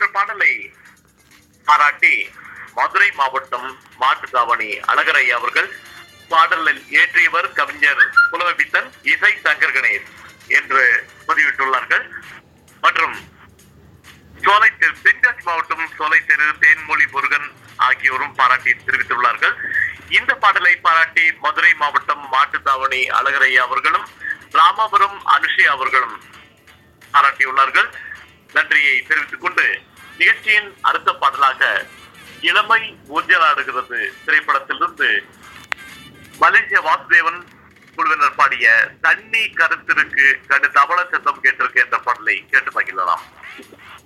என்ற பாடலை பாராட்டி மதுரை மாவட்டம் மாட்டுத்தாவணி அழகரை அவர்கள் பாடலில் இயற்றியவர் கவிஞர் புலவபித்தன் இசை சங்கர் கணேஷ் என்று பதிவிட்டுள்ளார்கள் மற்றும் சோலை தெரு தென்காசி மாவட்டம் சோலை தெரு தேன்மொழி முருகன் ஆகியோரும் பாராட்டி தெரிவித்துள்ளார்கள் இந்த பாடலை பாராட்டி மதுரை மாவட்டம் மாட்டுத்தாவணி அழகரை அவர்களும் ராமாபுரம் அனுஷி அவர்களும் பாராட்டியுள்ளார்கள் நன்றியை தெரிவித்துக் கொண்டு நிகழ்ச்சியின் அடுத்த பாடலாக இளமை ஊஞ்சலாடுகிறது திரைப்படத்திலிருந்து மலேசிய வாசுதேவன் குழுவினர் பாடிய தண்ணி கருத்திருக்கு கடு தவள சத்தம் கேட்டிருக்கு என்ற பாடலை கேட்டு மகிழலாம்